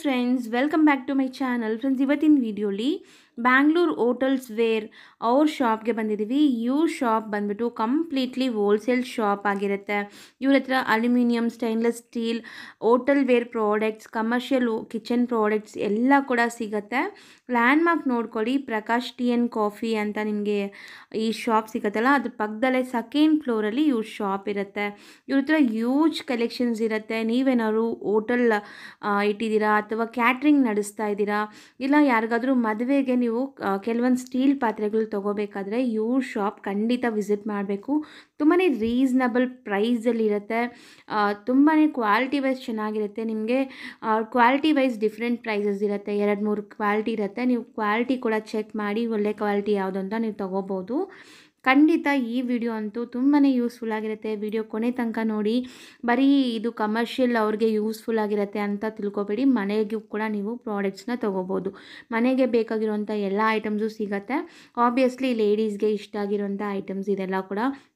Friends welcome back to my channel friends ಇವತ್ತಿನ ವಿಡಿಯೋಲಿ Bangalore hotels wear ಅವ್ರ ಶಾಪ್ಗೆ ಬಂದಿದ್ದೀವಿ ಇವ್ರ ಶಾಪ್ ಬಂದ್ಬಿಟ್ಟು ಕಂಪ್ಲೀಟ್ಲಿ ಹೋಲ್ಸೇಲ್ ಶಾಪ್ ಆಗಿರುತ್ತೆ ಇವ್ರ ಹತ್ರ aluminium stainless steel hotel ware products commercial kitchen products ಎಲ್ಲ ಕೂಡ ಸಿಗುತ್ತೆ ಲ್ಯಾಂಡ್ ಮಾರ್ಕ್ ನೋಡ್ಕೊಳ್ಳಿ ಪ್ರಕಾಶ್ ಟೀ ಆ್ಯಂಡ್ ಕಾಫಿ ಅಂತ ನಿಮಗೆ ಈ ಶಾಪ್ ಸಿಗುತ್ತಲ್ಲ ಅದ್ರ ಪಕ್ಕದಲ್ಲೇ ಸೆಕೆಂಡ್ ಫ್ಲೋರಲ್ಲಿ ಇವ್ರ ಶಾಪ್ ಇರುತ್ತೆ ಇವ್ರ ಹತ್ರ ಯೂಜ್ ಕಲೆಕ್ಷನ್ಸ್ ಇರುತ್ತೆ ನೀವೇನಾದ್ರು ಹೋಟೆಲ್ ಇಟ್ಟಿದ್ದೀರಾ ಅಥವಾ ಕ್ಯಾಟ್ರಿಂಗ್ ನಡೆಸ್ತಾ ಇದ್ದೀರಾ ಇಲ್ಲ ಯಾರಿಗಾದ್ರೂ ಮದುವೆಗೆ ನೀವು ಕೆಲವೊಂದು ಸ್ಟೀಲ್ ಪಾತ್ರೆಗಳು ತೊಗೋಬೇಕಾದ್ರೆ ಇವ್ರ ಶಾಪ್ ಖಂಡಿತ ವಿಸಿಟ್ ಮಾಡಬೇಕು ತುಂಬಾ ರೀಸ್ನಬಲ್ ಪ್ರೈಸಲ್ಲಿ ಇರುತ್ತೆ ತುಂಬಾ ಕ್ವಾಲಿಟಿ ವೈಸ್ ಚೆನ್ನಾಗಿರುತ್ತೆ ನಿಮಗೆ ಕ್ವಾಲಿಟಿ ವೈಸ್ ಡಿಫ್ರೆಂಟ್ ಪ್ರೈಸಸ್ ಇರುತ್ತೆ ಎರಡು ಮೂರು ಕ್ವಾಲಿಟಿ ಇರುತ್ತೆ ನೀವು ಕ್ವಾಲಿಟಿ ಕೂಡ ಚೆಕ್ ಮಾಡಿ ಒಳ್ಳೆ ಕ್ವಾಲಿಟಿ ಯಾವುದು ಅಂತ ನೀವು ತೊಗೋಬೋದು ಖಂಡಿತ ಈ ವಿಡಿಯೋ ಅಂತೂ ತುಂಬಾ ಯೂಸ್ಫುಲ್ ಆಗಿರುತ್ತೆ ವಿಡಿಯೋ ಕೊನೆ ತನಕ ನೋಡಿ ಬರೀ ಇದು ಕಮರ್ಷಿಯಲ್ ಅವ್ರಿಗೆ ಯೂಸ್ಫುಲ್ ಆಗಿರುತ್ತೆ ಅಂತ ತಿಳ್ಕೊಬೇಡಿ ಮನೆಗೂ ಕೂಡ ನೀವು ಪ್ರಾಡಕ್ಟ್ಸ್ನ ತೊಗೋಬೋದು ಮನೆಗೆ ಬೇಕಾಗಿರೋಂಥ ಎಲ್ಲ ಐಟಮ್ಸು ಸಿಗುತ್ತೆ ಆಬ್ವಿಯಸ್ಲಿ ಲೇಡೀಸ್ಗೆ ಇಷ್ಟ ಆಗಿರೋಂಥ ಐಟಮ್ಸ್ ಇದೆಲ್ಲ ಕೂಡ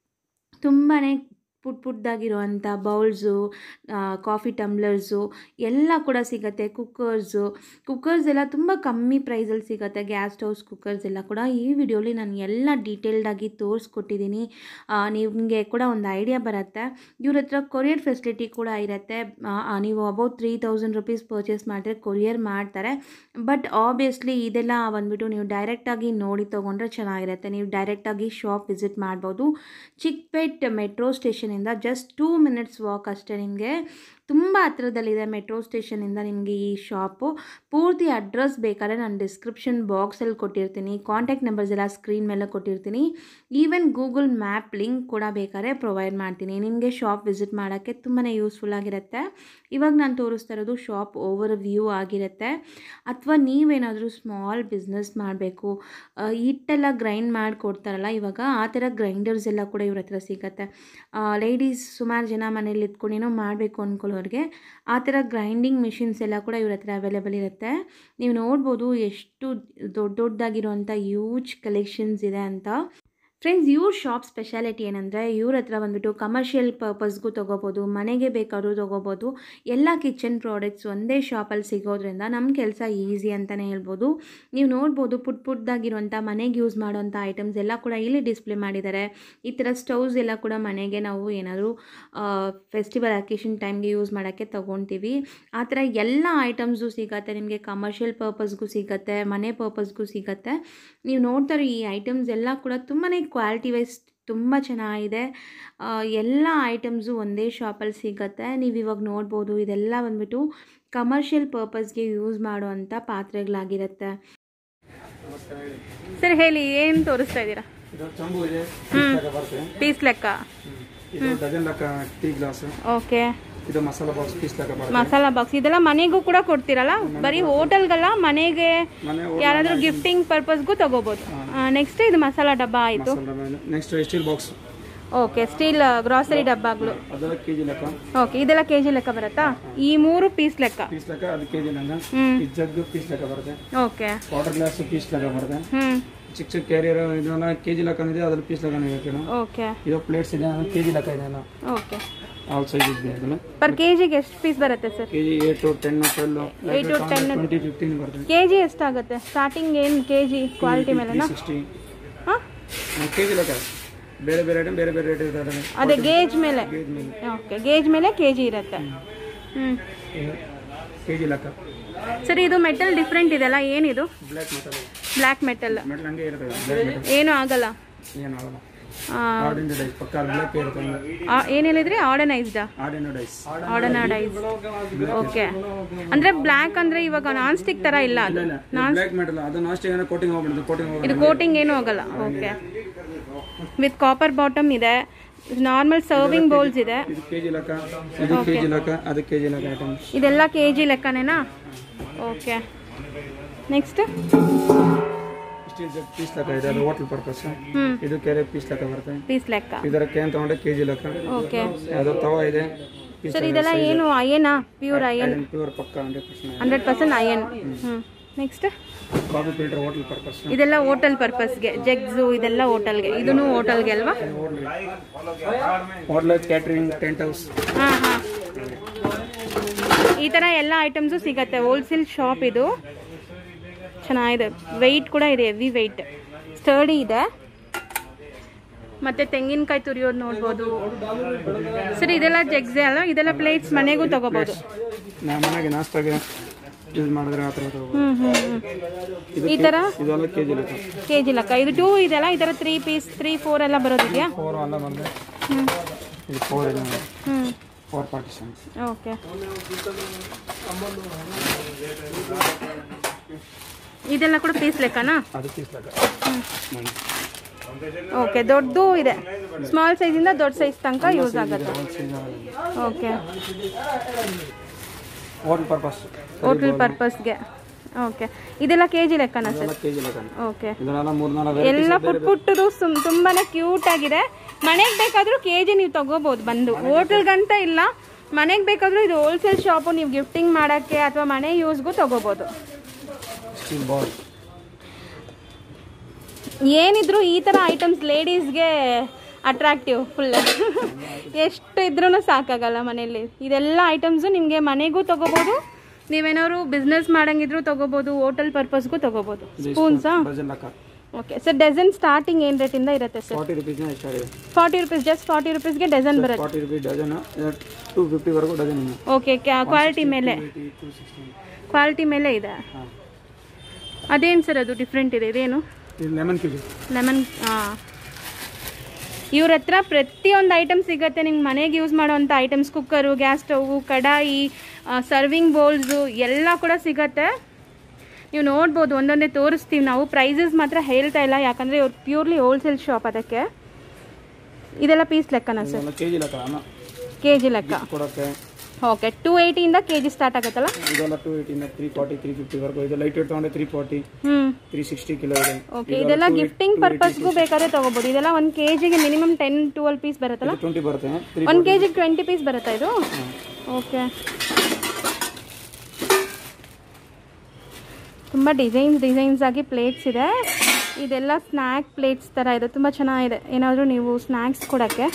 ತುಂಬಾ ಪುಟ್ ಪುಟ್ಟದಾಗಿರುವಂಥ ಬೌಲ್ಸು ಕಾಫಿ ಟಮ್ಲರ್ಸು ಎಲ್ಲ ಕೂಡ ಸಿಗುತ್ತೆ ಕುಕ್ಕರ್ಸು ಕುಕ್ಕರ್ಸ್ ಎಲ್ಲ ತುಂಬ ಕಮ್ಮಿ ಪ್ರೈಸಲ್ಲಿ ಸಿಗುತ್ತೆ ಗ್ಯಾಸ್ ಸ್ಟವ್ಸ್ ಕುಕ್ಕರ್ಸ್ ಎಲ್ಲ ಕೂಡ ಈ ವಿಡಿಯೋಲಿ ನಾನು ಎಲ್ಲ ಡೀಟೇಲ್ಡಾಗಿ ತೋರಿಸ್ಕೊಟ್ಟಿದ್ದೀನಿ ನಿಮಗೆ ಕೂಡ ಒಂದು ಐಡಿಯಾ ಬರುತ್ತೆ ಇವ್ರ ಹತ್ರ ಕೊರಿಯರ್ ಫೆಸಿಲಿಟಿ ಕೂಡ ಇರುತ್ತೆ ನೀವು about three thousand rupees purchase ಮಾಡಿದ್ರೆ ಕೊರಿಯರ್ ಮಾಡ್ತಾರೆ ಬಟ್ ಆಬ್ವಿಯಸ್ಲಿ ಇದೆಲ್ಲ ಬಂದುಬಿಟ್ಟು ನೀವು ಡೈರೆಕ್ಟಾಗಿ ನೋಡಿ ತೊಗೊಂಡ್ರೆ ಚೆನ್ನಾಗಿರುತ್ತೆ ನೀವು ಡೈರೆಕ್ಟಾಗಿ ಶಾಪ್ ವಿಸಿಟ್ ಮಾಡ್ಬೋದು ಚಿಕ್ಪೇಟ್ ಮೆಟ್ರೋ ಸ್ಟೇಷನ್ ಇಂದ ಜಸ್ಟ್ ಟೂ ಮಿನಿಟ್ಸ್ ವಾಕ್ ಅಷ್ಟೇ ನಿಮಗೆ ತುಂಬ ಹತ್ರದಲ್ಲಿದೆ ಮೆಟ್ರೋ ಸ್ಟೇಷನಿಂದ ನಿಮಗೆ ಈ ಶಾಪು ಪೂರ್ತಿ ಅಡ್ರೆಸ್ ಬೇಕಾದ್ರೆ ನಾನು ಡಿಸ್ಕ್ರಿಪ್ಷನ್ ಬಾಕ್ಸಲ್ಲಿ ಕೊಟ್ಟಿರ್ತೀನಿ ಕಾಂಟ್ಯಾಕ್ಟ್ ನಂಬರ್ಸ್ ಎಲ್ಲ ಸ್ಕ್ರೀನ್ ಮೇಲೆ ಕೊಟ್ಟಿರ್ತೀನಿ ಈವನ್ ಗೂಗಲ್ ಮ್ಯಾಪ್ ಲಿಂಕ್ ಕೂಡ ಬೇಕಾದ್ರೆ ಪ್ರೊವೈಡ್ ಮಾಡ್ತೀನಿ ನಿಮಗೆ ಶಾಪ್ ವಿಸಿಟ್ ಮಾಡೋಕ್ಕೆ ತುಂಬಾ ಯೂಸ್ಫುಲ್ ಆಗಿರುತ್ತೆ ಇವಾಗ ನಾನು ತೋರಿಸ್ತಾ ಇರೋದು ಶಾಪ್ ಓವರ್ ವ್ಯೂ ಆಗಿರುತ್ತೆ ಅಥವಾ ನೀವೇನಾದರೂ ಸ್ಮಾಲ್ ಬಿಸ್ನೆಸ್ ಮಾಡಬೇಕು ಹಿಟ್ಟೆಲ್ಲ ಗ್ರೈಂಡ್ ಮಾಡಿ ಕೊಡ್ತಾರಲ್ಲ ಇವಾಗ ಆ ಥರ ಗ್ರೈಂಡರ್ಸ್ ಎಲ್ಲ ಕೂಡ ಇವ್ರ ಹತ್ರ ಸಿಗುತ್ತೆ ಲೇಡೀಸ್ ಸುಮಾರು ಜನ ಮನೇಲಿ ಇಟ್ಕೊಂಡು ಏನೋ ಮಾಡಬೇಕು ಅಂದ್ಕೊಳ್ಳೋರಿಗೆ ಆ ಥರ ಗ್ರೈಂಡಿಂಗ್ ಮಿಷಿನ್ಸ್ ಎಲ್ಲ ಕೂಡ ಇವ್ರ ಹತ್ರ ಅವೈಲೇಬಲ್ ಇರುತ್ತೆ ನೀವು ನೋಡ್ಬೋದು ಎಷ್ಟು ದೊಡ್ಡ ದೊಡ್ಡದಾಗಿರೋಂಥ ಯೂಜ್ ಕಲೆಕ್ಷನ್ಸ್ ಇದೆ ಅಂತ ಫ್ರೆಂಡ್ಸ್ ಇವ್ರ ಶಾಪ್ ಸ್ಪೆಷಾಲಿಟಿ ಏನಂದರೆ ಇವ್ರ ಹತ್ರ ಬಂದುಬಿಟ್ಟು ಕಮರ್ಷಿಯಲ್ ಪರ್ಪಸ್ಗೂ ತೊಗೋಬೋದು ಮನೆಗೆ ಬೇಕಾದ್ರೂ ತೊಗೋಬೋದು ಎಲ್ಲ ಕಿಚನ್ ಪ್ರಾಡಕ್ಟ್ಸ್ ಒಂದೇ ಶಾಪಲ್ಲಿ ಸಿಗೋದ್ರಿಂದ ನಮ್ಮ ಕೆಲಸ ಈಸಿ ಅಂತಲೇ ಹೇಳ್ಬೋದು ನೀವು ನೋಡ್ಬೋದು ಪುಟ್ ಪುಟ್ಟದಾಗಿರುವಂಥ ಮನೆಗೆ ಯೂಸ್ ಮಾಡೋಂಥ ಐಟಮ್ಸ್ ಎಲ್ಲ ಕೂಡ ಇಲ್ಲಿ ಡಿಸ್ಪ್ಲೇ ಮಾಡಿದ್ದಾರೆ ಈ ಥರ ಸ್ಟವ್ಸ್ ಎಲ್ಲ ಕೂಡ ಮನೆಗೆ ನಾವು ಏನಾದರೂ ಫೆಸ್ಟಿವಲ್ ಅಕೇಶನ್ ಟೈಮ್ಗೆ ಯೂಸ್ ಮಾಡೋಕ್ಕೆ ತೊಗೊತೀವಿ ಆ ಥರ ಎಲ್ಲ ಐಟಮ್ಸು ಸಿಗತ್ತೆ ನಿಮಗೆ ಕಮರ್ಷಿಯಲ್ ಪರ್ಪಸ್ಗೂ ಸಿಗತ್ತೆ ಮನೆ ಪರ್ಪಸ್ಗೂ ಸಿಗತ್ತೆ ನೀವು ನೋಡ್ತಾರೆ ಈ ಐಟಮ್ಸ್ ಎಲ್ಲ ಕೂಡ ತುಂಬಾ ಕ್ವಾಲಿಟಿ ವೈಸ್ ತುಂಬ ಚೆನ್ನಾಗಿದೆ ಎಲ್ಲ ಐಟಮ್ಸು ಒಂದೇ ಶಾಪಲ್ಲಿ ಸಿಗುತ್ತೆ ನೀವು ಇವಾಗ ನೋಡ್ಬೋದು ಇದೆಲ್ಲ ಬಂದ್ಬಿಟ್ಟು ಕಮರ್ಷಿಯಲ್ ಪರ್ಪಸ್ಗೆ ಯೂಸ್ ಮಾಡುವಂಥ ಪಾತ್ರೆಗಳಾಗಿರುತ್ತೆ ಸರ್ ಹೇಳಿ ಏನು ತೋರಿಸ್ತಾ ಇದ್ದೀರಾ ಇದು ಚಂಬು ಇದೆ ಬರುತ್ತೆ ಪೀಸ್ ಲೆಕ್ಕ ಇದು ಡಜನ್ ಲೆಕ್ಕ ಟೀ ಗ್ಲಾಸ್ ಓಕೆ ಇದು ಮಸಾಲಾ ಬಾಕ್ಸ್ ಪೀಸ್ ಲೆಕ್ಕ ಬರುತ್ತೆ ಮಸಾಲಾ ಬಾಕ್ಸ್ ಇದೆಲ್ಲ ಮನೆಗೂ ಕೂಡ ಕೊಡ್ತೀರಲ್ಲ ಬರೀ ಹೋಟೆಲ್ಗಲ್ಲ ಮನೆಗೆ ಮನೆ ಯಾರಾದರೂ ಗಿಫ್ಟಿಂಗ್ ಪರ್ಪಸ್ಗೂ ತಗೋಬೋದು ನೆಕ್ಸ್ಟ್ ಇದು ಮಸಾಲಾ ಡಬ್ಬ ಆಯಿತು next steel box okay steel grocery ಡಬ್ಬಗಳು ಅದೆಲ್ಲ ಕೆ ಜಿ ಲೆಕ್ಕ ಓಕೆ ಇದೆಲ್ಲ ಕೆ ಜಿ ಲೆಕ್ಕ ಬರುತ್ತಾ ಈ ಮೂರು ಪೀಸ್ ಲೆಕ್ಕ ಪೀಸ್ ಲೆಕ್ಕ ಅದು ಕೆ ಜಿ ಲೆಕ್ಕ ಹ್ಮ್ ಈ ಜಗ್ ಪೀಸ್ ಲೆಕ್ಕ ಬರುತ್ತೆ ಓಕೆ ವಾಟರ್ ಗ್ಲಾಸ್ ಪೀಸ್ ಲೆಕ್ಕ ಬರುತ್ತೆ ಹ್ಮ್ ಚಿಕ್ಕ ಚಿಕ್ಕ ಕ್ಯಾರಿಯರ್ ಇದೆಲ್ಲ ಕೆ ಜಿ ಲೆಕ್ಕ ಇದೆ ಅದ್ರಲ್ಲಿ ಪೀಸ್ ಲೆಕ್ಕ ಇದೆ ಓಕೆ ಇದು ಪ್ಲೇಟ್ಸ್ ಇದೆ ಕೆ ಜಿ ಲೆಕ್ಕ ಇದೆ ಓಕೆ ಆಲ್ ಸೈಜ್ ಇದೆ ಅದನ್ನು ಪರ್ ಕೆ ಜಿಗೆ ಎಷ್ಟು ಪೀಸ್ ಬರುತ್ತೆ sir K G eight ten twelve Eight to 10. Twenty fifteen ಬರುತ್ತೆ ಕೆ ಜಿ ಎಷ್ಟಾಗುತ್ತೆ ಸ್ಟಾರ್ಟಿಂಗ್ ಏನು ಕೆ ಜಿ ಕ್ವಾಲಿಟಿ ಮೇಲೆನಾ ಸಿಕ್ಸ್ಟಿ ಹಾಂ ಕೆ ಜಿ ಲೆಕ್ಕ ಬೇರೆ ಬೇರೆ ಐಟಮ್ ಬೇರೆ ಬೇರೆ ರೇಟ್ ಇರ್ತದೆ ಅದೇ ಗೇಜ್ ಮೇಲೆ ಗೇಜ್ ಮೇಲೆ ಓಕೆ ಗೇಜ್ ಮೇಲೆ ಕೆ ಜಿ ಇರುತ್ತೆ ಹ್ಞೂ ಕೆ ಜಿ ಲೆಕ್ಕ ಸರ್ ಇದು ಮೆಟಲ್ ಡಿಫ್ರೆಂಟ್ ಇದೆಲ್ಲ ಏನಿದು black metal black metal metal ಹಂಗೆ ಇರ್ತದೆ ಬ್ಲ್ಯಾಕ್ ಮೆಟಲ್ ಏನೂ ಆಗಲ್ಲ ಏನಾಗಲ್ಲ ಆ, ಆರ್ಡಿನ ಡೈಸ್ ಪಕ್ಕ ಬ್ಲ್ಯಾಕ್ ಇರ್ತದೆ ಆ, ಏನ್ ಹೇಳಿದ್ರಿ ಆರ್ಡನೈಸ್ಡಾ ಆರ್ಡಿನ ಡೈಸ್ ಆರ್ಡನೈಸ್ ಓಕೆ ಅಂದ್ರೆ ಬ್ಲ್ಯಾಕ್ ಅಂದ್ರೆ ಇವಾಗ ನಾನ್ ಸ್ಟಿಕ್ ತರ ಇಲ್ಲ ಅದು ಬ್ಲ್ಯಾಕ್ ಮೆಟಲ್ ಅದು ನಾಸ್ಟ್ ಏನೋ ಕೋಟಿಂಗ್ ಹೋಗ್ಬಿಡುತ್ತೆ ಕೋಟಿಂಗ್ ಹೋಗ್ಬಿಡುತ್ತೆ ಇದು ಕೋಟಿಂಗ್ ಏನು ಹೋಗಲ್ಲ ಓಕೆ ವಿತ್ ಕಾಪರ್ ಬಾಟಮ್ ಇದೆ ನಾರ್ಮಲ್ ಸರ್ವಿಂಗ್ ಬೌಲ್ಸ್ ಇದೆ ಇದು ಕೆ ಜಿ ಲೆಕ್ಕ ಇದು ಕೆ ಜಿ ಲೆಕ್ಕ ಅದು ಕೆ ಜಿ ಲೆಕ್ಕ ಐಟಮ್ ಇದೆಲ್ಲ ಕೆ ಜಿ ಲೆಕ್ಕನೇನಾ okay next steel jug piece ಲೆಕ್ಕ ಇದೆ ಅದು ಹೋಟೆಲ್ ಪರ್ಪಸ್ ಹ್ಮ್ ಇದು ಕೆರೆ ಪೀಸ್ ಲೆಕ್ಕ ಬರುತ್ತೆ ಪೀಸ್ ಲೆಕ್ಕ ಇದರ ಕ್ಯಾನ್ ತಗೊಂಡ್ರೆ ಕೆ ಜಿ ಲೆಕ್ಕ ಓಕೆ ಅದು ತವ ಇದೆ ಪೀಸ್ ಸರ್ ಇದೆಲ್ಲ ಏನು ಅಯನಾ ಪ್ಯೂರ್ ಅಯನ್ ಪ್ಯೂರ್ ಪಕ್ಕ hundred percent hundred percent iron ಹ್ಞೂ next coffee filter hotel purpose ಇದೆಲ್ಲ ಹೋಟೆಲ್ ಪರ್ಪಸ್ಗೆ ಜಗ್ಸು ಇದೆಲ್ಲ ಹೋಟೆಲ್ಗೆ ಇದೂ ಹೋಟೆಲ್ಗೆ ಅಲ್ವಾ ಹೋಟೆಲ್ ಕ್ಯಾಟ್ರಿಂಗ್ ಟೆಂಟ್ ಹೌಸ್ ಹಾಂ ಹಾಂ ಈ ಥರ ಎಲ್ಲ ಐಟಮ್ಸು ಸಿಗತ್ತೆ ಹೋಲ್ಸೇಲ್ ಶಾಪ್ ಇದು ಚೆನ್ನಾಗಿದೆ ವೆಯ್ಟ್ ಕೂಡ ಇದೆ ಹೆವಿ ವೆಯ್ಟ್ ಸ್ಟರ್ಡಿ ಇದೆ ಮತ್ತೆ ತೆಂಗಿನಕಾಯಿ ತುರಿಯೋದು ನೋಡ್ಬೋದು ಸರ್ ಇದೆಲ್ಲ ಜಗ್ಸೆ ಅಲ್ಲ ಇದೆಲ್ಲ ಪ್ಲೇಟ್ಸ್ ಮನೆಗೂ ತಗೋಬೋದು ನಾ ಮನೆಗೆ ನಾಷ್ಟಾಗೆ ಯೂಸ್ ಮಾಡಿದ್ರೆ ಆ ಥರ ತಗೋಬೋದು ಹ್ಮ್ ಹ್ಮ್ ಹ್ಮ್ ಈ ಥರ ಇದೆಲ್ಲ ಕೆ ಜಿ ಲೆಕ್ಕ ಕೆ ಜಿ ಲೆಕ್ಕ ಇದು ಟೂ ಇದೆಲ್ಲ ಈ ಥರ ತ್ರೀ ಪೀಸ್ ತ್ರೀ ಫೋರ್ ಎಲ್ಲ ಬರೋದಿದೆಯಾ ಫೋರ್ ಅಲ್ಲ ಬಂದರೆ ಹ್ಞೂ ಇದು ಫೋರ್ ಇದೆ ಹ್ಞೂ ಫೋರ್ ಪಾರ್ಟಿಷನ್ಸ್ ಓಕೆ ಇದೆಲ್ಲ ಕೂಡ ಪೀಸ್ ಲೆಕ್ಕನಾ ಅದು ಪೀಸ್ ಲೆಕ್ಕ ಮಾಡಿ ಓಕೆ ದೊಡ್ಡದು ಇದೆ ಸ್ಮಾಲ್ ಸೈಜಿಂದ ದೊಡ್ಡ ಸೈಜ್ ತನಕ ಯೂಸ್ ಆಗುತ್ತೆ ಓಕೆ ಹೋಟೆಲ್ ಪರ್ಪಸ್ ಹೋಟೆಲ್ ಪರ್ಪಸ್ಗೆ ಓಕೆ ಇದೆಲ್ಲ ಕೆ ಜಿ ಲೆಕ್ಕನಾ ಸರ್ ಎಲ್ಲ ಕೆ ಜಿ ಲೆಕ್ಕ ಓಕೆ ಇದನ್ನೆಲ್ಲ ಮೂರು ನಾಲ್ಕು ಎಲ್ಲ ಪುಟ್ ಪುಟ್ಟದು ಸುಮ್ ತುಂಬಾನೇ ಕ್ಯೂಟ್ ಆಗಿದೆ ಮನೆಗೆ ಬೇಕಾದ್ರೂ ಕೆ ಜಿ ನೀವು ತಗೋಬಹುದು ಬಂದು ಹೋಟೆಲ್ಗಂತ ಇಲ್ಲ ಮನೆಗೆ ಬೇಕಾದ್ರೂ ಇದು ಹೋಲ್ಸೇಲ್ ಶಾಪು ನೀವು ಗಿಫ್ಟಿಂಗ್ ಮಾಡೋಕ್ಕೆ ಅಥವಾ ಮನೆ ಯೂಸ್ಗೂ ತಗೋಬಹುದು ಸ್ಟೀಲ್ ಬಾಲ್ ಏನಿದ್ರು ಈ ಥರ ಐಟಮ್ಸ್ ಲೇಡೀಸ್ಗೆ ಅಟ್ರಾಕ್ಟಿವ್ ಫುಲ್ ಎಷ್ಟು ಇದ್ರೂ ಸಾಕಾಗಲ್ಲ ಮನೆಯಲ್ಲಿ ಇದೆಲ್ಲ ಐಟಮ್ಸು ನಿಮಗೆ ಮನೆಗೂ ತಗೋಬೋದು ನೀವೇನಾದ್ರು ಬಿಸ್ನೆಸ್ ಮಾಡಂಗಿದ್ರು ತಗೋಬೋದು ಹೋಟೆಲ್ ಪರ್ಪಸ್ಗೂ ತಗೋಬೋದು ಸ್ಪೂನ್ಸಾ ಡಜನ್ ಲೆಕ್ಕ ಓಕೆ ಸರ್ ಡಜನ್ ಸ್ಟಾರ್ಟಿಂಗ್ ಏನು ರೇಟಿಂದ ಇರುತ್ತೆ ಸರ್ ಫಾರ್ಟಿ ರುಪೀಸ್ನ ಸ್ಟಾರ್ಟ್ ಇದೆ ಫಾರ್ಟಿ ರುಪೀಸ್ ಜಸ್ಟ್ ಫಾರ್ಟಿ ರುಪೀಸ್ಗೆ ಡಜನ್ ಬರುತ್ತೆ ಫಾರ್ಟಿ ರುಪೀಸ್ ಡಜನ್ ಟೂ ಫಿಫ್ಟಿವರೆಗೂ ಡಜನ್ ಇನ್ನು ಓಕೆ ಕ್ವಾಲಿಟಿ ಮೇಲೆ ಟೂ ಸಿಕ್ಸ್ಟೀನ್ ಕ್ವಾಲಿಟಿ ಮೇಲೆ ಇದೆ ಹಾಂ ಅದೇನು ಸರ್ ಅದು ಡಿಫ್ರೆಂಟ್ ಇದೆ ಇದೇನು ಇದು ಲೆಮನ್ ಕೆ ಜಿ ಲೆಮನ್ ಹಾಂ ಇವ್ರ ಹತ್ರ ಪ್ರತಿಯೊಂದು ಐಟಮ್ ಸಿಗುತ್ತೆ ನಿಮ್ಗೆ ಮನೆಗೆ ಯೂಸ್ ಮಾಡೋವಂಥ ಐಟಮ್ಸ್ ಕುಕ್ಕರು ಗ್ಯಾಸ್ ಸ್ಟೌವು ಕಡಾಯಿ ಸರ್ವಿಂಗ್ ಬೌಲ್ಸು ಎಲ್ಲ ಕೂಡ ಸಿಗತ್ತೆ ನೀವು ನೋಡ್ಬೋದು ಒಂದೊಂದೇ ತೋರಿಸ್ತೀವಿ ನಾವು ಪ್ರೈಸಸ್ ಮಾತ್ರ ಹೇಳ್ತಾ ಇಲ್ಲ ಯಾಕಂದರೆ ಇವ್ರು ಪ್ಯೂರ್ಲಿ ಹೋಲ್ಸೇಲ್ ಶಾಪ್ ಅದಕ್ಕೆ ಇದೆಲ್ಲ ಪೀಸ್ ಲೆಕ್ಕನಾ ಸರ್ ಇದೆಲ್ಲ ಕೆ ಜಿ ಲೆಕ್ಕ ಅನ್ನ ಕೆ ಜಿ ಲೆಕ್ಕ ಕೊಡೋಕ್ಕೆ ಓಕೆ ಟೂ ಏಯ್ಟಿಯಿಂದ ಕೆ ಜಿ ಸ್ಟಾರ್ಟ್ ಆಗುತ್ತಲ್ಲ ಇದೆಲ್ಲ ಟೂ ಏಯ್ಟಿಂದ ತ್ರೀ ಫಾರ್ಟಿ ತ್ರೀ ಫಿಫ್ಟಿವರೆಗೂ ಇದು ಲೈಟ್ ವೇಟ್ ತೊಗೊಂಡ್ರೆ ತ್ರೀ ಫಾರ್ಟಿ ಹ್ಞೂ ತ್ರೀ ಸಿಕ್ಸ್ಟಿ ಕಿಲೋ ಇದೆ ಓಕೆ ಇದೆಲ್ಲ ಗಿಫ್ಟಿಂಗ್ ಪರ್ಪಸ್ಗೂ ಬೇಕಾದ್ರೆ ತೊಗೋಬೋದು ಇದೆಲ್ಲ ಒಂದು ಕೆ ಜಿಗೆ ಮಿನಿಮಮ್ ಟೆನ್ ಟ್ವೆಲ್ ಪೀಸ್ ಬರುತ್ತಲ್ಲ ಇದು ಟ್ವೆಂಟಿ ಬರುತ್ತೆ ತ್ರೀ ಒಂದು ಕೆ ಜಿಗೆ ಟ್ವೆಂಟಿ ಪೀಸ್ ಬರುತ್ತಾ ಇದು ಓಕೆ ತುಂಬ ಡಿಸೈನ್ಸ್ ಡಿಸೈನ್ಸ್ ಆಗಿ ಪ್ಲೇಟ್ಸ್ ಇದೆ ಇದೆಲ್ಲ ಸ್ನ್ಯಾಕ್ ಪ್ಲೇಟ್ಸ್ ಥರ ಇದೆ ತುಂಬ ಚೆನ್ನಾಗಿದೆ ಏನಾದರೂ ನೀವು ಸ್ನ್ಯಾಕ್ಸ್ ಕೊಡೋಕ್ಕೆ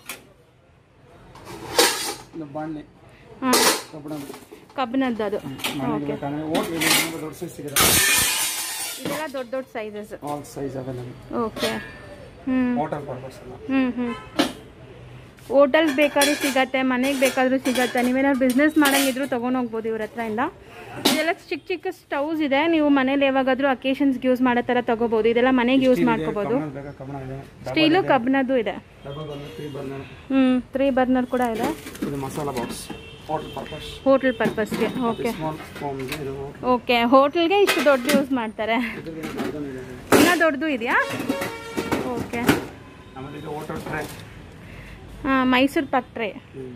ಇದು ಬಾಣಲೆ ಹಾಂ ಕಬ್ಬಣ ಕಬ್ಬಿನದ್ದು ಅದು ಮನೆಗೆ ಬೇಕಂದ್ರೆ ಓಟ್ ಇದೆ ನಿಮ್ಗೆ ದೊಡ್ಡ ಸೈಜ್ ಸಿಗುತ್ತೆ ಇದೆಲ್ಲ ದೊಡ್ಡ ದೊಡ್ಡ sizes all size available okay ಹ್ಞೂ ಹೋಟೆಲ್ ಪರ್ಪಸ್ ಎಲ್ಲ ಹ್ಞೂ ಹ್ಞೂ ಹೋಟೆಲ್ಗೆ ಬೇಕಾದ್ರೂ ಸಿಗತ್ತೆ ಮನೆಗೆ ಬೇಕಾದರೂ ಸಿಗತ್ತೆ ನೀವೇನಾದ್ರು ಬಿಸ್ನೆಸ್ ಮಾಡಂಗಿದ್ರು ತೊಗೊಂಡು ಹೋಗ್ಬೋದು ಇವ್ರ ಹತ್ರದಿಂದ ಇದೆಲ್ಲ ಚಿಕ್ಕ ಚಿಕ್ಕ ಸ್ಟವ್ಸ್ ಇದೆ ನೀವು ಮನೇಲಿ ಯಾವಾಗಾದ್ರೂ ಅಕೇಶನ್ಸ್ಗೆ ಯೂಸ್ ಮಾಡೋ ಥರ ತೊಗೋಬೋದು ಇದೆಲ್ಲ ಮನೆಗೆ ಯೂಸ್ ಮಾಡ್ಕೋಬೋದು ಕಬ್ಬಣ ಬೇಕಾ ಕಬ್ಬಣ ಇದೆ ಸ್ಟೀಲು ಕಬ್ಬಿಣದ್ದು ಇದೆ ಡಬಲ್ ಬಂದು ತ್ರೀ ಬರ್ನರ್ ಹ್ಞೂ ತ್ರೀ ಬರ್ನರ್ ಕೂಡ ಇದೆ ಇದು masala box hotel purpose hotel ಪರ್ಪಸ್ಗೆ ಓಕೆ ಸ್ಮಾಲ್ ಫಾರ್ಮ್ ಇದೆ ಇದು ಓಕೆ ಹೋಟೆಲ್ಗೆ ಇಷ್ಟು ದೊಡ್ಡ ಯೂಸ್ ಮಾಡ್ತಾರೆ ಇದ್ರದ್ದು ಇದೊಂದು ಇದೆ ಇನ್ನೂ ದೊಡ್ಡದು ಇದೆಯಾ ಓಕೆ ಆಮೇಲೆ ಇದು ಹೋಟೆಲ್ ಟ್ರೈ ಹಾಂ ಮೈಸೂರು ಪಾಕ್ ಟ್ರೇ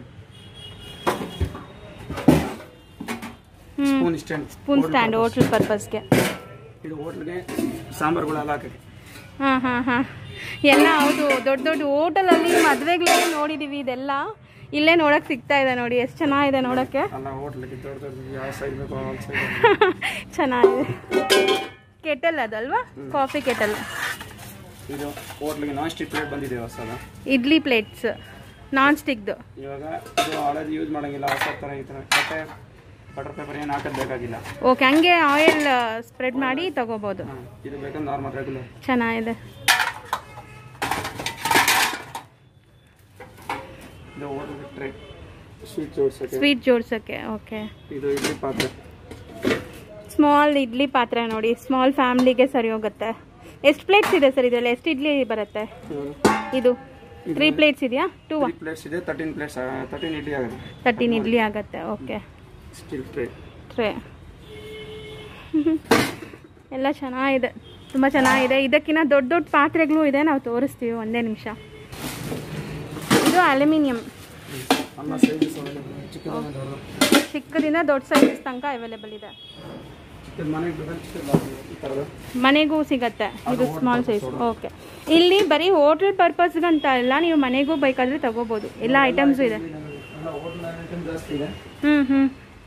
ಹ್ಞೂ spoon stand spoon stand hotel ಪರ್ಪಸ್ಗೆ ಇದು ಹೋಟ್ಲ್ಗೆ ಸಾಂಬಾರುಗಳೆಲ್ಲ ಹಾಕಕ್ಕೆ ಹಾಂ ಹಾಂ ಹಾಂ ಎಲ್ಲ ಹೌದು ದೊಡ್ಡ ದೊಡ್ಡ ಹೋಟೆಲಲ್ಲಿ ಮದುವೆಗಳಲ್ಲಿ ನೋಡಿದ್ದೀವಿ ಇದೆಲ್ಲ ಇಲ್ಲೇ ನೋಡೋಕೆ ಸಿಗ್ತಾ ಇದೆ ನೋಡಿ ಎಷ್ಟು ಚೆನ್ನಾಗಿದೆ ನೋಡೋಕ್ಕೆ ಎಲ್ಲ ಹೋಟ್ಲಿಗೆ ದೊಡ್ಡ ದೊಡ್ಡ ಯಾವ ಸೈಡ್ ಬೇಕೋ ಆ ಸೈಡ್ ಚೆನ್ನಾಗಿದೆ ಕೆಟಲ್ ಅದಲ್ವಾ ಕಾಫಿ ಕೆಟಲ್ ಇದು ಹೋಟ್ಲಿಗೆ ನಾನ್ ಸ್ಟಿಕ್ ಪ್ಲೇಟ್ ಬಂದಿದೆ ಹೊಸದ ಇಡ್ಲಿ ಪ್ಲೇಟ್ಸ್ ನಾನ್ ಸ್ಟಿಕ್ದು ಇವಾಗ ಇದು ಹಳದಿ ಯೂಸ್ ಮಾಡಂಗಿಲ್ಲ ಹೊಸ ಥರ ಈ ಥರ ಮತ್ತೆ ಬಟರ್ ಪೇಪರ್ ಏನು ಹಾಕೋದು ಬೇಕಾಗಿಲ್ಲ ಓಕೆ ಹಂಗೆ ಆಯಿಲ್ ಸ್ಪ್ರೆಡ್ ಮಾಡಿ ತಗೋಬೋದು ಹಾಂ ಇದು ಬೇಕಂದ್ರೆ ನಾರ್ಮಲ್ ರೆಗ್ಯುಲರ್ ಚೆನ್ನಾಗಿದೆ ಇದು ಹೋಟ್ಲಿಗೆ ಟ್ರೇ ಸ್ವೀಟ್ ಜೋಡ್ಸಕ್ಕೆ ಸ್ವೀಟ್ ಜೋಡ್ಸೋಕ್ಕೆ ಓಕೆ ಇದು ಇಡ್ಲಿ ಪಾತ್ರೆ ಸ್ಮಾಲ್ ಇಡ್ಲಿ ಪಾತ್ರೆ ನೋಡಿ ಸ್ಮಾಲ್ ಫ್ಯಾಮ್ಲಿಗೆ ಸರಿ ಹೋಗುತ್ತೆ ಎಷ್ಟು ಪ್ಲೇಟ್ಸ್ ಇದೆ ಸರ್ ಇದರಲ್ಲಿ ಎಷ್ಟು ಇಡ್ಲಿ ಬರುತ್ತೆ ಇದು ತ್ರೀ ಪ್ಲೇಟ್ಸ್ ಇದೆಯಾ ಟೂ ತ್ರೀ ಪ್ಲೇಟ್ಸ್ ಇದೆ ತರ್ಟೀನ್ ಪ್ಲೇಟ್ಸ್ ತರ್ಟೀನ್ ಇಡ್ಲಿ ಆಗುತ್ತೆ ತರ್ಟೀನ್ ಇಡ್ಲಿ ಆಗುತ್ತೆ ಓಕೆ ಸ್ಟಿಲ್ ಟ್ರೇ ಟ್ರೇ ಎಲ್ಲ ಚೆನ್ನಾಗಿದೆ ತುಂಬ ಚೆನ್ನಾಗಿದೆ ಇದಕ್ಕಿಂತ ದೊಡ್ಡ ದೊಡ್ಡ ಪಾತ್ರೆಗಳು ಇದೆ ನಾವು ತೋರಿಸ್ತೀವಿ ಒಂದೇ ನಿಮಿಷ ಇದು ಅಲ್ಯೂಮಿನಿಯಂ ಎಲ್ಲ ಸೈಜಸ್ ಚಿಕ್ಕದನ್ನ ದೊಡ್ಡದು ಚಿಕ್ಕದಿಂದ ದೊಡ್ಡ ಸೈಜಸ್ ತನಕ ಅವೈಲೇಬಲ್ ಇದೆ ಚಿಕ್ಕದು ಮನೆಗೆ ಬೇಕಾದ್ರೆ ಚಿಕ್ಕದು ಈ ಥರದ್ದು ಮನೆಗೂ ಸಿಗತ್ತೆ ಇದು ಸ್ಮಾಲ್ ಸೈಜ್ ಓಕೆ ಇಲ್ಲಿ ಬರೀ ಹೋಟೆಲ್ ಪರ್ಪಸ್ಗಂತ ಇಲ್ಲ ನೀವು ಮನೆಗೂ ಬೇಕಾದರೆ ತಗೋಬೋದು ಎಲ್ಲ ಐಟಮ್ಸು ಇದೆ ಎಲ್ಲ ಹೋಟ್ಲ್ ಐಟಮ್ ಜಾಸ್ತಿ ಇದೆ ಹ್ಞೂ ಹ್ಞೂ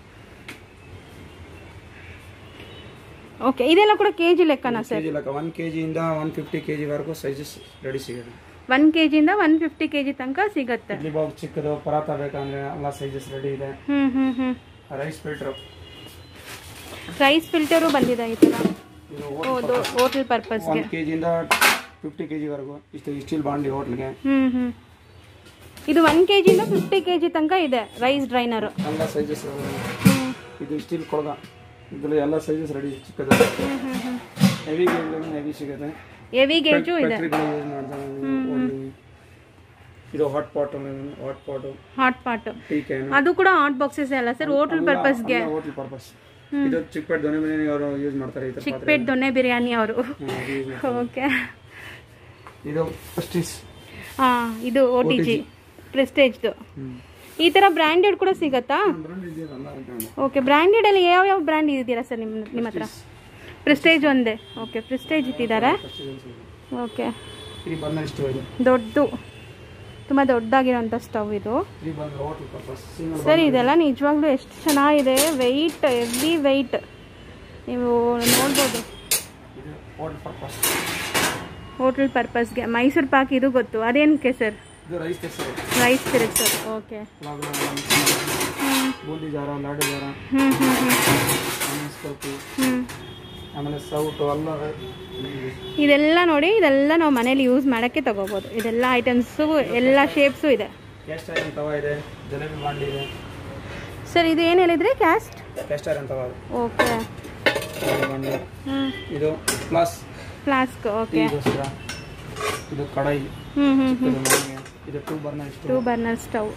ಓಕೆ ಇದೆಲ್ಲ ಕೂಡ ಕೆ ಜಿ ಲೆಕ್ಕನಾ ಕೆ ಸರ್ ಜಿ ಲೆಕ್ಕ ಒನ್ ಕೆ ಜಿಯಿಂದ ಒನ್ ಫಿಫ್ಟಿ ಕೆ ಜಿವರೆಗೂ ಸೈಜಸ್ ರೆಡಿ ಸಿಗುತ್ತೆ ಒನ್ ಕೆ ಜಿಯಿಂದ ಒನ್ ಫಿಫ್ಟಿ ಕೆ ಜಿ ತನಕ ಸಿಗತ್ತೆ ಇಡ್ಲಿ ಬಾಕ್ಸ್ ಚಿಕ್ಕದು ಪರಾತ ಬೇಕಂದ್ರೆ ಎಲ್ಲ ಸೈಜಸ್ ರೆಡಿ ಇದೆ ಹ್ಞೂ ಹ್ಞೂ ಹ್ಞೂ ರೈಸ್ ಫಿಲ್ಟ್ರು ರೈಸ್ ಫಿಲ್ಟರು ಬಂದಿದೆ ಈ ಥರ ಇದು ಹೌದು ಹೋಟೆಲ್ ಪರ್ಪಸ್ಗೆ ಒಂದು ಕೆ ಜಿಯಿಂದ ಫಿಫ್ಟಿ ಕೆ ಜಿವರೆಗೂ ಇಷ್ಟು ಸ್ಟೀಲ್ ಬಾಂಡ್ಲಿ ಹೋಟ್ಲಿಗೆ ಹ್ಞೂ ಹ್ಞೂ ಇದು ಒನ್ ಕೆ ಜಿಯಿಂದ ಫಿಫ್ಟಿ ಕೆ ಜಿ ತನಕ ಇದೆ ರೈಸ್ ಡ್ರೈನರು ಎಲ್ಲ ಸೈಜಸ್ ಹ್ಞೂ ಇದು ಸ್ಟೀಲ್ ಕೊಳಗ ಇದರಲ್ಲಿ ಎಲ್ಲ ಸೈಜಸ್ ರೆಡಿ ಚಿಕ್ಕದ ಹ್ಞೂ ಹ್ಞೂ ಹ್ಞೂ ಹೆವಿ ಗೇಜ್ ಹೆವಿ ಸಿಗುತ್ತೆ ಹೆವಿ ಗೇಜು ಇದೆ ಫ್ಯಾಕ್ಟ್ರಿಗಳು ಯೂಸ್ ಮಾಡ್ತಾರೆ ಓನ್ಲಿ. ಇದು hot pot hot pot hot pot tea can ಅದು ಕೂಡ ಹಾಟ್ ಬಾಕ್ಸಸ್ ಅಲ್ಲ ಸರ್ ಹೋಟೆಲ್ ಪರ್ಪಸ್ಗೆ ಹೋಟೆಲ್ ಪರ್ಪಸ್ ಇದು ಚಿಕ್ಕಪೇಟ್ ದೊನೆ ಮನೆ ಅವರು ಯೂಸ್ ಮಾಡ್ತಾರೆ ಈ ಥರ ಪಾತ್ರೆ ಚಿಕ್ಕಪೇಟ್ ದೊನ್ನೆ ಬಿರಿಯಾನಿ ಅವರು ಹ್ಮ್, ಅದು use ಮಾಡ್ತಾರೆ. ಓಕೆ ಇದು ಪ್ರೆಸ್ಟೀಸ್ ಹಾಂ ಇದು ಓ ಟಿ ಜಿ ಪ್ರೆಸ್ಟೇಜ್ದು ಈ ಥರ ಬ್ರ್ಯಾಂಡೆಡ್ ಕೂಡ ಸಿಗತ್ತಾ ಓಕೆ ಬ್ರ್ಯಾಂಡೆಡಲ್ಲಿ ಯಾವ ಯಾವ ಬ್ರ್ಯಾಂಡ್ ಇದೆಯಲ್ಲ ಸರ್ ನಿಮ್ಮ ನಿಮ್ಮ ಹತ್ರ ಪ್ರೆಸ್ಟೇಜ್ ಒಂದೇ ಓಕೆ ಪ್ರೆಸ್ಟೇಜ್ ಇಟ್ಟಿದ್ದಾರೆ ಓಕೆ ಇದು ಬಂದ ಇಷ್ಟು ಇದು ದೊಡ್ಡದು ತುಂಬ ದೊಡ್ಡದಾಗಿರೋಂಥ ಸ್ಟವ್ ಇದು ಇದು ಬಂದ ಹೋಟೆಲ್ ಪರ್ಪಸ್ ಸಿಂಗಲ್ ಸರ್ ಇದೆಲ್ಲ ನಿಜವಾಗ್ಲೂ ಎಷ್ಟು ಚೆನ್ನಾಗಿದೆ ವೆಯ್ಟ್ ಹೆವಿ ವೆಯ್ಟ್ ನೀವು ನೋಡ್ಬೋದು ಇದು ಹೋಟೆಲ್ ಪರ್ಪಸ್ ಹೋಟೆಲ್ ಪರ್ಪಸ್ಗೆ ಮೈಸೂರು ಪಾಕ್ ಇದು ಗೊತ್ತು ಅದೇನಕ್ಕೆ ಸರ್ ಇದು ರೈಸ್ ತೆಗ್ಸೋದು ರೈಸ್ ತಿರುಗ್ಸೋದು ಓಕೆ ಬೂಂದಿ ಜಾರ ಲಾಡು ಜಾರ ಹ್ಞೂ ಹ್ಞೂ ಹ್ಞೂ ಆಮೇಲೆ ಸ್ಕೋಪು ಹ್ಞೂ ಆಮೇಲೆ ಸೌಟು ಎಲ್ಲ ಇದೆಲ್ಲ ನೋಡಿ ಇದೆಲ್ಲ ನಾವು ಮನೇಲಿ ಯೂಸ್ ಮಾಡೋಕ್ಕೆ ತಗೋಬೋದು ಇದೆಲ್ಲ ಐಟಮ್ಸು ಎಲ್ಲ ಶೇಪ್ಸು ಇದೆ ಕ್ಯಾಸ್ಟ್ ಐರನ್ ತವ ಇದೆ ಜಲೇಬಿ ಬಾಂಡಿ ಇದೆ ಸರ್ ಇದು ಏನು ಹೇಳಿದ್ರಿ ಕ್ಯಾಸ್ಟ್ ಕ್ಯಾಸ್ಟ್ ಐರನ್ ತವ ಇದೆ ಓಕೆ ಜಲೇಬಿ ಬಾಂಡಿ ಹ್ಞೂ ಇದು ಪ್ಲಸ್ ಫ್ಲಾಸ್ಕ್ ಓಕೆ ಟೀಗೋಸ್ಕರ ಇದು ಕಡಾಯಿ ಹ್ಞೂ ಹ್ಞೂ ಹ್ಞೂ ಇದು ಮನೆಗೆ ಇದು ಟೂ ಬರ್ನರ್ ಇಷ್ಟು ಟೂ ಬರ್ನರ್ ಸ್ಟವ್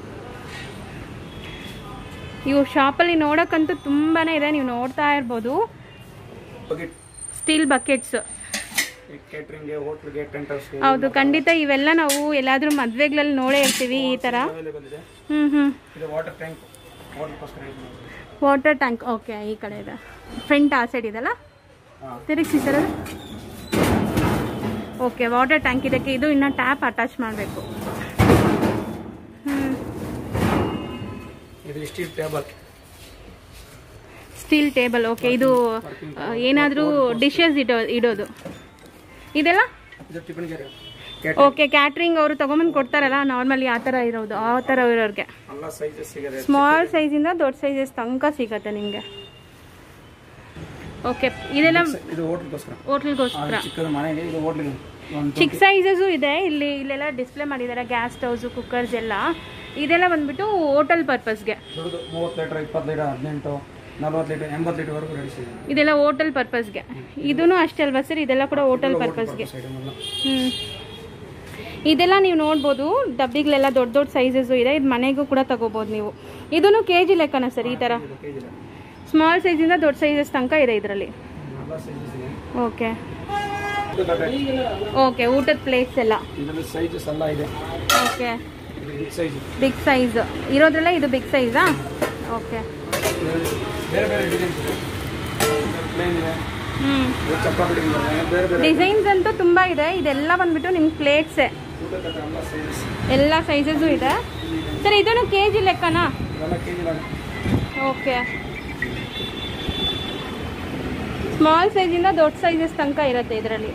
ಇವು ಶಾಪಲ್ಲಿ ನೋಡೋಕ್ಕಂತೂ ತುಂಬಾ ಇದೆ ನೀವು ನೋಡ್ತಾ ಇರ್ಬೋದು ಬಕೆಟ್ ಸ್ಟೀಲ್ ಬಕೆಟ್ಸ್ ಕೇಟ್ರಿಂಗ್ಗೆ ಹೋಟ್ಲಿಗೆ ಟೆಂಟ್ ಹೌಸ್ಗೆ ಹೌದು ಖಂಡಿತ ಇವೆಲ್ಲ ನಾವು ಎಲ್ಲಾದ್ರೂ ಮದ್ವೆಗಳಲ್ಲಿ ನೋಡೇ ಇರ್ತೀವಿ ಈ ಥರ ಅವೈಲೇಬಲ್ ಇದೆ ಹ್ಞೂ ಹ್ಞೂ ಇದು ವಾಟರ್ ಟ್ಯಾಂಕ್ ವಾಟರ್ಗೋಸ್ಕರ ಯೂಸ್ ಮಾಡ್ತೀವಿ ವಾಟರ್ ಟ್ಯಾಂಕ್ ಓಕೆ ಈ ಕಡೆ ಇದೆ ಫ್ರಂಟ್ ಆ ಸೈಡ್ ಇದೆಲ್ಲ ಹಾಂ ತಿರುಗಿಸಿ ಸರ್ ಅದು ಓಕೆ ವಾಟರ್ ಟ್ಯಾಂಕ್ ಇದಕ್ಕೆ ಇದು ಇನ್ನು ಟ್ಯಾಪ್ ಅಟ್ಯಾಚ್ ಮಾಡಬೇಕು ಹ್ಞೂ ಇದು steel table steel table okay ಇದು ಏನಾದರೂ ಡಿಶಸ್ ಇಡೋ ಇಡೋದು ಇದೆಲ್ಲ ಇದು ಟಿಫಿನ್ ಗೆರೆ ಓಕೆ ಕ್ಯಾಟ್ರಿಂಗ್ ಅವರು ತೊಗೊಂಬಂದು ಕೊಡ್ತಾರಲ್ಲ ನಾರ್ಮಲಿ ಆ ಥರ ಇರೋದು ಆ ಥರ ಇರೋರಿಗೆ ಎಲ್ಲ ಸೈಜಸ್ ಸಿಗುತ್ತೆ ಸ್ಮಾಲ್ ಸೈಜಿಂದ ದೊಡ್ಡ ಸೈಜಸ್ ತನಕ ಸಿಗತ್ತೆ ನಿಮಗೆ ಓಕೆ ಇದೆಲ್ಲ ಇದು ಹೋಟ್ಲ್ಗೋಸ್ಕರ ಹೋಟ್ಲ್ಗೋಸ್ಕರ ಚಿಕ್ಕದ ಮನೆಗೆ ಇದು ಹೋಟ್ಲಿಗೆ ಒಂದು ಚಿಕ್ಕ ಸೈಜಸ್ಸು ಇದೆ ಇಲ್ಲಿ ಇಲ್ಲೆಲ್ಲ ಡಿಸ್ಪ್ಲೇ ಮಾಡಿದ್ದಾರೆ ಗ್ಯಾಸ್ ಸ್ಟವ್ಸು ಕುಕ್ಕರ್ಸ್ ಎಲ್ಲ ಇದೆಲ್ಲ ಬಂದ್ಬಿಟ್ಟು ಹೋಟೆಲ್ ಪರ್ಪಸ್ಗೆ ದೊಡ್ಡದು ಮೂವತ್ತು ಲೀಟರ್ ಇಪ್ಪತ್ತು ಲೀಟರ್ ಹದಿನೆಂಟು ನಲ್ವತ್ತು ಲೀಟರ್ ಎಂಬತ್ತು ಲೀಟರ್ವರೆಗೂ ರೆಡಿ ಸಿಗುತ್ತೆ ಇದೆಲ್ಲ ಹೋಟೆಲ್ ಪರ್ಪಸ್ಗೆ ಇದೂ ಅಷ್ಟೇ ಅಲ್ವಾ ಸರ್ ಇದೆಲ್ಲ ಕೂಡ ಹೋಟೆಲ್ ಪರ್ಪಸ್ಗೆ ಐಟಮ್ ಎಲ್ಲ ಹ್ಞೂ ಇದೆಲ್ಲ ನೀವು ನೋಡ್ಬೋದು ಡಬ್ಬಿಗಳೆಲ್ಲ ದೊಡ್ಡ ದೊಡ್ಡ ಸೈಜಸ್ಸು ಇದೆ ಇದು ಮನೆಗೂ ಕೂಡ ತಗೋಬೋದು ನೀವು ಇದೂ ಕೆ ಜಿ ಲೆಕ್ಕನ ಸರ್ ಈ ಥರ ಇದು ಕೆ ಜಿ ಸ್ಮಾಲ್ ಸೈಜಿಂದ ದೊಡ್ಡ ಸೈಜಸ್ ತನಕ ಇದೆ ಇದರಲ್ಲಿ ಎಲ್ಲ ಸೈಜಸ್ ಇದೆ ಓಕೆ ಇದು ತಟ್ಟೆ. ಓಕೆ ಊಟದ ಪ್ಲೇಟ್ಸ್ ಎಲ್ಲ ಇದರಲ್ಲಿ ಸೈಜಸ್ ಎಲ್ಲ ಇದೆ ಓಕೆ ಇದು ಬಿಗ್ ಸೈಜ್ ಬಿಗ್ ಸೈಜ್ ಇರೋದ್ರಲ್ಲ ಇದು ಬಿಗ್ ಸೈಜಾ ಓಕೆ ಬೇರೆ ಬೇರೆ ಡಿಸೈನ್ಸ್ ಇದೆ ಪ್ಲೇನ್ ಇದೆ ಹ್ಞೂ ಇದು ಚಪ್ಪಾಪಡಿ ಇದೆ ಬೇರೆ ಬೇರೆ ಡಿಸೈನ್ಸ್ ಅಂತೂ ತುಂಬ ಇದೆ ಇದೆಲ್ಲ ಬಂದ್ಬಿಟ್ಟು ನಿಮ್ಮ ಪ್ಲೇಟ್ಸೇ ಊಟ ತಟ್ಟೆ ಎಲ್ಲ ಸೈಜಸ್ ಎಲ್ಲ ಸೈಜಸ್ಸು ಇದೆ ಸರ್ ಇದನ್ನು ಕೆ ಜಿ ಲೆಕ್ಕನಾ ಇವೆಲ್ಲ ಕೆ ಜಿ ಓಕೆ ಸ್ಮಾಲ್ ಸೈಜಿಂದ ದೊಡ್ಡ ಸೈಜಸ್ ತನಕ ಇರುತ್ತೆ ಇದರಲ್ಲಿ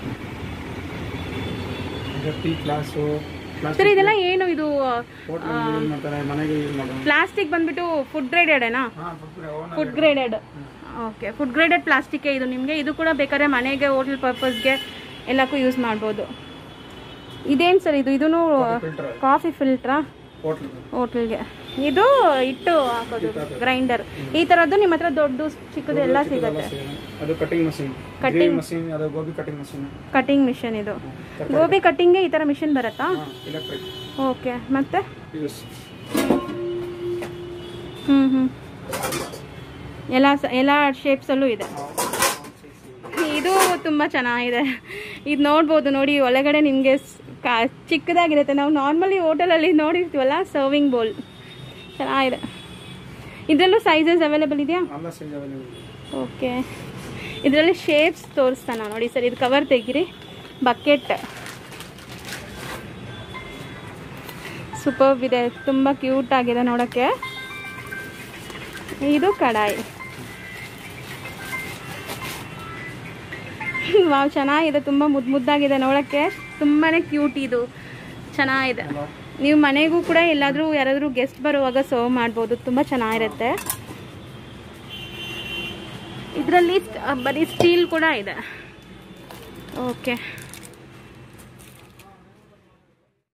ಇದು ಟೀ ಗ್ಲಾಸು ಸರ್ ಇದೆಲ್ಲ ಏನು ಇದು ಹೋಟ್ಲಿಗೆ ಯೂಸ್ ಮಾಡ್ತಾರೆ ಮನೆಗೆ ಯೂಸ್ ಮಾಡೋದು ಪ್ಲಾಸ್ಟಿಕ್ ಬಂದ್ಬಿಟ್ಟು ಫುಡ್ ಗ್ರೇಡೆಡೇನಾ ಹಾಂ owner food graded okay food graded plastic ಇದು ನಿಮಗೆ ಇದು ಕೂಡ ಬೇಕಾದ್ರೆ ಮನೆಗೆ ಹೋಟೆಲ್ ಪರ್ಪಸ್ಗೆ ಎಲ್ಲಕ್ಕೂ ಯೂಸ್ ಮಾಡ್ಬೋದು ಇದೇನು ಸರ್ ಇದು ಇದೂ ಫಿಲ್ಟರ್ ಕಾಫಿ ಫಿಲ್ಟ್ರಾ ಹೋಟ್ಲ್ ಹೋಟೆಲ್ಗೆ ಇದು ಇಟ್ಟು ಹಾಕೋದು ಗ್ರೈಂಡರ್ ಈ ಥರದ್ದು ನಿಮ್ಮ ಹತ್ರ ದೊಡ್ಡ ಚಿಕ್ಕದು ಎಲ್ಲ ಸಿಗುತ್ತೆ ಅದು ಕಟಿಂಗ್ ಮಷೀನ್ Cutting. ಮಷೀನ್ ಅದು gobi cutting machine cutting machine ಇದು ಗೋಬಿ ಕಟ್ಟಿಂಗ್ಗೆ ಈ ಥರ ಮಿಷನ್ ಬರುತ್ತಾ ಎಲೆಕ್ಟ್ರಿಕ್ ಓಕೆ ಮತ್ತೆ ಯೂಸ್ ಹ್ಞೂ ಹ್ಞೂ ಎಲ್ಲ ಸ ಎಲ್ಲ ಶೇಪ್ಸಲ್ಲೂ ಇದೆ ಇದು ತುಂಬ ಚೆನ್ನಾಗಿದೆ ಇದು ನೋಡ್ಬೋದು ನೋಡಿ ಒಳಗಡೆ ನಿಮಗೆ ಕಾ ಚಿಕ್ಕದಾಗಿರುತ್ತೆ ನಾವು ನಾರ್ಮಲಿ ಹೋಟೆಲಲ್ಲಿ ನೋಡಿರ್ತೀವಲ್ಲ ಸರ್ವಿಂಗ್ ಬೋಲ್ ಚೆನ್ನಾಗಿದೆ ಇದರಲ್ಲೂ ಸೈಜಸ್ ಅವೈಲೇಬಲ್ ಇದೆಯಾ ಎಲ್ಲ ಸೈಜ್ ಅವೈಲೇಬಲ್ ಓಕೆ ಇದರಲ್ಲಿ ಶೇಪ್ಸ್ ತೋರಿಸ್ತಾನ ನೋಡಿ ಸರ್ ಇದು ಕವರ್ ತೆಗಿರಿ ಬಕೆಟ್ ಸೂಪರ್ಬ್ ಇದೆ ತುಂಬ ಕ್ಯೂಟ್ ಆಗಿದೆ ನೋಡೋಕ್ಕೆ ಇದು ಕಡಾಯಿ ವಾವ್ ಚೆನ್ನಾಗಿದೆ ತುಂಬ ಮುದ್ದು ಮುದ್ದಾಗಿದೆ ನೋಡೋಕ್ಕೆ ತುಂಬಾ ಕ್ಯೂಟ್ ಇದು ಚೆನ್ನಾಗಿದೆ ನೀವು ಮನೆಗೂ ಕೂಡ ಎಲ್ಲಾದರೂ ಯಾರಾದರೂ ಗೆಸ್ಟ್ ಬರುವಾಗ ಸರ್ವ್ ಮಾಡ್ಬೋದು ತುಂಬ ಚೆನ್ನಾಗಿರುತ್ತೆ ಇದರಲ್ಲಿ ಬರೀ ಸ್ಟೀಲ್ ಕೂಡ ಇದೆ ಓಕೆ